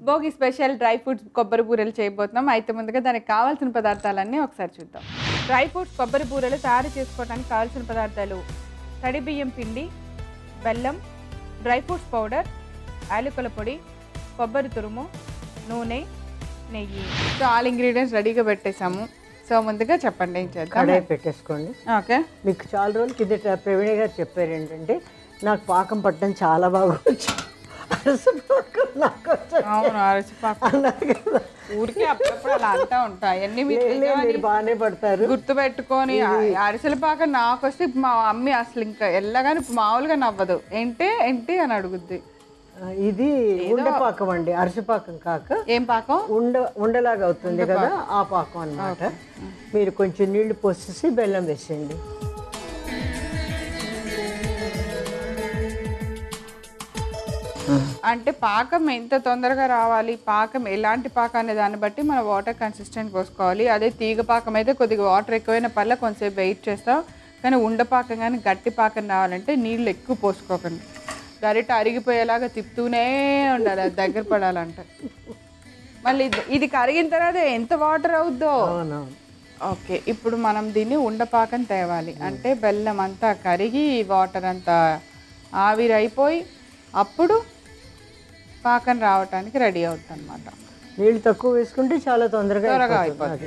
Bhogi special dry fruits కొబ్బరి బూరెలు చేయబోతున్నాం అయితే ముందుగా దానికి కావాల్సిన పదార్థాలన్నీ ఒకసారి చూద్దాం డ్రై ఫ్రూట్స్ కొబ్బరి బూరెలు తయారు చేసుకోవడానికి కావాల్సిన పదార్థాలు తడి బియ్యం పిండి బెల్లం డ్రై ఫ్రూట్స్ పౌడర్ యాలకుల పొడి కొబ్బరి తురుము నూనె నెయ్యి సో ఆల్ ఇంగ్రీడియంట్స్ రెడీగా పెట్టేసాము సో ముందుగా చెప్పండి ఏం చేద్దాం కడాయి పెట్టేసుకోండి ఓకే మీకు చాలా రోజుల కిందట ప్రవీణ గారు చెప్పారు ఏంటంటే నాకు పాకం పట్టడం చాలా బాగా వచ్చు అరస పాకం నాకు వచ్చు అవును అరచిపాకు అన్నారు కదా ఊరికి అప్పుడప్పుడు అలా అంటా ఉంటాయి అన్ని మీరు లే, లే, మీరు బాగానే పడతారు గుర్తు పెట్టుకొని అరిసెల పాక నాకు వస్తే మా అమ్మి అసలు ఇంకా ఎల్లగాని మామూలుగా నవ్వదు ఏంటి ఏంటి అని అడుగుద్ది ఆ, ఇది ఉండపాకం అండి అరసపాకం కాక ఏం పాకం ఉండ ఉండలాగా అవుతుంది కదా ఆ పాకం అన్నమాట మీరు కొంచెం నీళ్లు పోసేసి బెల్లం వేసేయండి అంటే పాకం ఎంత తొందరగా రావాలి పాకం ఎలాంటి పాకం అనే దాన్ని బట్టి మన వాటర్ కన్సిస్టెంట్ పోసుకోవాలి అదే తీగ పాకం అయితే కొద్దిగా వాటర్ ఎక్కువైన పర్లే కొంచెంసేపు వెయిట్ చేస్తాం కానీ ఉండ పాకం కానీ గట్టి పాకం రావాలంటే నీళ్ళు ఎక్కువ పోసుకోకండి గరిట అరిగిపోయేలాగా తిప్పుతూనే ఉండాలి అది దగ్గర పడాలంటే మళ్ళీ ఇది- ఇది కరిగిన తర్వాత ఎంత వాటర్ అవుద్దో అవునవును ఓకే ఇప్పుడు మనం దీన్ని ఉండపాకం తేవాలి అంటే బెల్లం అంతా కరిగి వాటర్ అంతా ఆవిరైపోయి అప్పుడు పాకం రావటానికి రెడీ అవుతుంది అనమాట నీళ్ళు తక్కువ వేసుకుంటే చాలా తొందరగా త్వరగా అయిపోతుంది.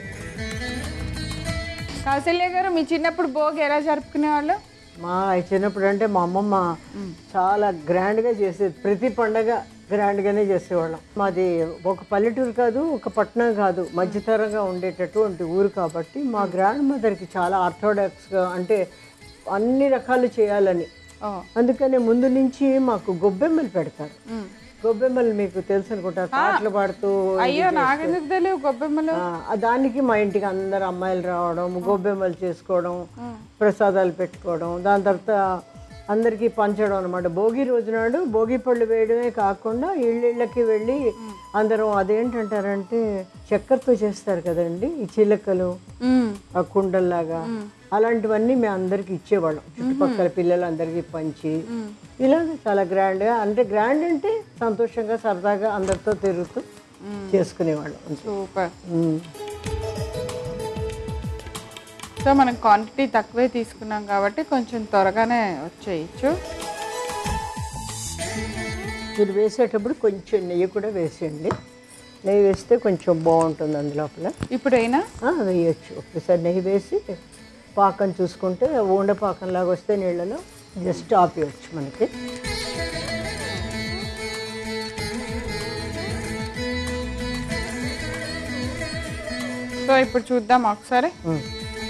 కౌశల్య గారు మీ చిన్నప్పుడు భోగి ఎలా జరుపుకునేవాళ్ళు మా చిన్నప్పుడు అంటే మా అమ్మమ్మ చాలా గ్రాండ్గా చేసేది ప్రతి పండగ గ్రాండ్గానే చేసేవాళ్ళం మాది ఒక పల్లెటూరు కాదు ఒక పట్టణం కాదు మధ్యతరంగా ఉండేటటువంటి ఊరు కాబట్టి మా గ్రాండ్ మదర్కి చాలా ఆర్థోడాక్స్గా అంటే అన్ని రకాలు చేయాలని ఓ అందుకనే ముందు నుంచి మాకు గొబ్బెమ్మలు పెడతారు ఉమ్. గొబ్బెమ్మలు మీకు తెలుసు అనుకుంటారు పాటలు పాడుతూ అయ్యో నాకెందుకు తెలియదు గొబ్బెమ్మలు ఆ, దానికి మా ఇంటికి అందరు అమ్మాయిలు రావడం గొబ్బెమ్మలు చేసుకోవడం ప్రసాదాలు పెట్టుకోవడం దాని తర్వాత అందరికీ పంచడం అనమాట భోగి రోజు నాడు భోగి పళ్ళు వేయడమే కాకుండా ఇళ్ళకి వెళ్ళి అందరం అదేంటంటారంటే చక్కెరతో చేస్తారు కదండి ఈ చిలకలు ఉమ్. ఆ కుండల్లాగా అలాంటివన్నీ మేము అందరికి ఇచ్చేవాళ్ళం చుట్టుపక్కల పిల్లలందరికీ పంచి ఇలాగ చాలా గ్రాండ్గా అంటే గ్రాండ్ అంటే సంతోషంగా సరదాగా అందరితో తిరుగుతూ చేసుకునేవాళ్ళం అంతే. Super um. సో మనం క్వాంటిటీ తక్కువే తీసుకున్నాం కాబట్టి కొంచెం త్వరగానే వచ్చేయచ్చు మీరు వేసేటప్పుడు కొంచెం నెయ్యి కూడా వేసేయండి నెయ్యి వేస్తే కొంచెం బాగుంటుంది అందులోపల ఇప్పుడైనా ఆ, వేయొచ్చు ఒక్కసారి నెయ్యి వేసి పాకం చూసుకుంటే ఊండ పాకం లాగా వస్తే నీళ్ళలో జస్ట్ ఆపేయచ్చు మనకి సో ఇప్పుడు చూద్దాం ఒకసారి ఉమ్.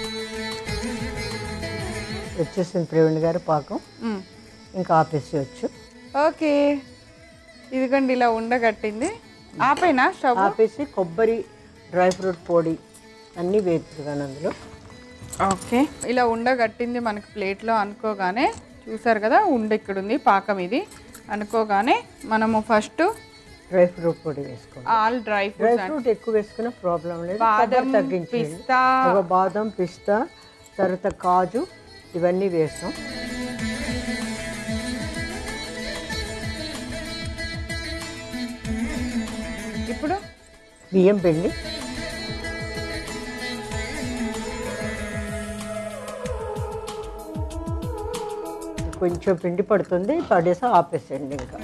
వచ్చేసింది ప్రవీణ్ గారు పాకం ఉమ్. ఇంకా ఆపేసేయచ్చు ఓకే ఇదిగోండి ఇలా ఉండగట్టింది ఆపైనా స్టవ్ ఆపేసి కొబ్బరి డ్రై ఫ్రూట్ పొడి అన్నీ వేపుతున్నాను అందులో ఓకే ఇలా ఉండగట్టింది మనకి ప్లేట్లో అనుకోగానే చూసారు కదా ఉండ ఇక్కడ ఉంది పాకం ఇది అనుకోగానే మనము ఫస్ట్ డ్రై ఫ్రూట్ పొడి వేసుకోండి all dry dry fruits fruit ఎక్కువ వేసుకున్న ప్రాబ్లం లేదు బాదం కొబ్బరి తగ్గించండి పిస్తా ఒక బాదం పిస్తా తర్వాత కాజు ఇవన్నీ వేస్తాం ఇప్పుడు బియ్యం పిండి కొంచెం పిండి పడుతుంది పడేసి ఆపేసేయండి ఇంకా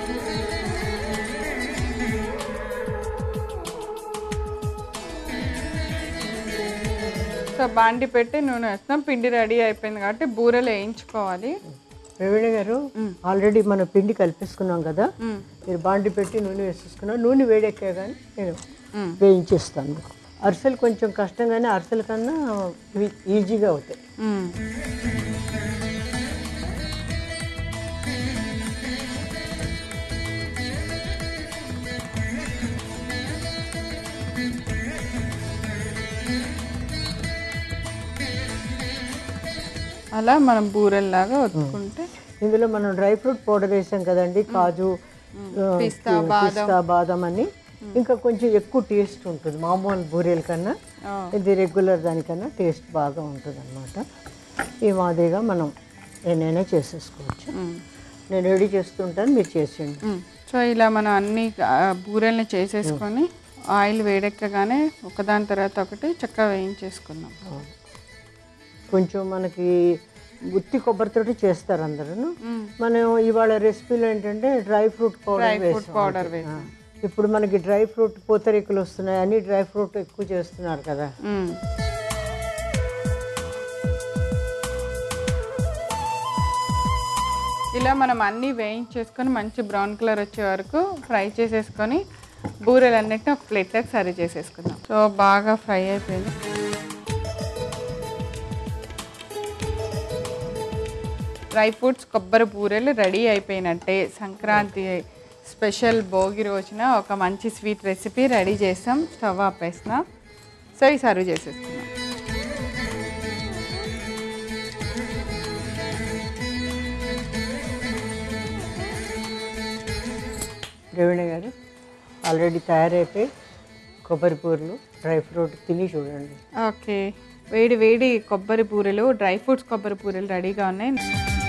సో బాండి పెట్టి నూనె వేస్తాం పిండి రెడీ అయిపోయింది కాబట్టి బూరెలు వేయించుకోవాలి ప్రవీణ గారు ఆల్రెడీ మనం పిండి కలిపేసుకున్నాం కదా మ్మ్. మీరు బాండి పెట్టి నూనె వేసేసుకున్నాం నూనె వేడెక్కే కానీ నేను మ్మ్. వేయించేస్తాను మీకు అరిసెలు కొంచెం కష్టంగానే అరిసెల కన్నా ఇవి ఈజీగా అవుతాయి మ్మ్. అలా మనం బూరెల్లాగా వదుకుంటే ఇందులో మనం డ్రై ఫ్రూట్ పౌడర్ వేసాం కదండి కాజు ఆ, పిస్తా, పిస్తా బాదం అని ఇంకా కొంచెం ఎక్కువ టేస్ట్ ఉంటుంది మామూలు బూరెల కన్నా ఆ. ఇది రెగ్యులర్ దానికన్నా టేస్ట్ బాగా ఉంటుంది అనమాట ఈ మాదిరిగా మనం ఏనైనా చేసేసుకోవచ్చు మ్మ్. నేను రెడీ చేస్తుంటాను మీరు చేసేయండి మ్మ్. సో ఇలా మనం అన్ని ఆ, బూరెల్ని చేసేసుకొని ఆయిల్ వేడెక్కగానే ఒకదాని తర్వాత ఒకటి చక్కగా వేయించేసుకుందాం కొంచెం మనకి గుత్తి కొబ్బరితోటి చేస్తారు అందరూ మనం ఇవాళ రెసిపీలు ఏంటంటే డ్రై ఫ్రూట్ పౌడర్ వేసాం పౌడర్ ఆ. ఇప్పుడు మనకి డ్రై ఫ్రూట్ పూతరేకులు వస్తున్నాయి అన్ని డ్రై ఫ్రూట్ ఎక్కువ చేస్తున్నారు కదా మ్మ్. ఇలా మనం అన్నీ వేయించేసుకొని మంచి బ్రౌన్ కలర్ వచ్చే వరకు ఫ్రై చేసేసుకొని బూరెలన్నిటిని ఒక ప్లేట్లోకి సర్వ్ చేసేసుకుందాం సో బాగా ఫ్రై అయిపోయింది డ్రై ఫ్రూట్స్ కొబ్బరి బూరెలు రెడీ అయిపోయినట్టే సంక్రాంతి స్పెషల్ భోగి రోజున ఒక మంచి స్వీట్ రెసిపీ రెడీ చేస్తాం స్టవ్ ఆపేస్తున్నాం సో ఇవి సర్వ్ చేసేస్తున్నాం రవీణ గారు ఆల్రెడీ తయారైపోయి కొబ్బరి పూరలు డ్రై ఫ్రూట్ తిని చూడండి ఓకే వేడి వేడి కొబ్బరి పూరెలు డ్రై ఫ్రూట్స్ కొబ్బరి పూరెలు రెడీగా ఉన్నాయి